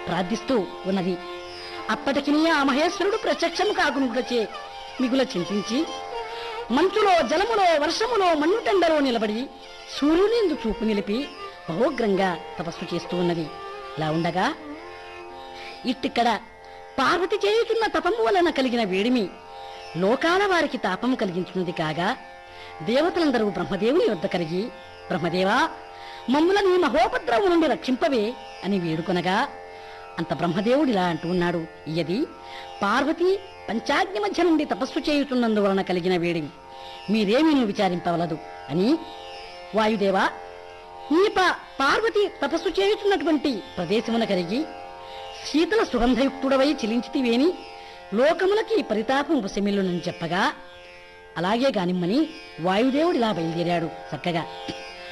ప్రార్థిస్తూ ఉన్నది అప్పటికి ఆ మహేశ్వరుడు ప్రత్యక్షము కాకునుటచే మిగుల చింతించి మంచులో జలములో వర్షములో మన్నుటెండలో నిలబడి సూర్యునిందు చూపు నిలిపి బహోగ్రంగా తపస్సు చేస్తూ ఉన్నది ఇలా ఉండగా ఇట్టిక్కడ పార్వతి చేయుచున్న తపము వలన కలిగిన వేడిమి లోకాల వారికి తాపము కలిగించున్నది కాగా దేవతలందరూ బ్రహ్మదేవుని వద్ద కలిగి బ్రహ్మదేవా మమ్ములను ఈ మహోపద్రవం నుండి రక్షింపవే అని వేడుకొనగా అంత బ్రహ్మదేవుడిలా అంటూ ఉన్నాడు ఇయది పార్వతి పంచాగ్ని మధ్య నుండి తపస్సు చేయుచున్నందువలన కలిగిన వేడిమి మీరేమీ విచారింపవలదు అని వాయుదేవా ఈ పా- పార్వతి తపస్సు చేయుచున్నటువంటి ప్రదేశమున కలిగి శీతల సుగంధయుక్తుడవై చిలించితివేని లోకములకి పరితాపం ఉపశమిల్లునని చెప్పగా అలాగే గానిమ్మని వాయుదేవుడిలా బయలుదేరాడు చక్కగా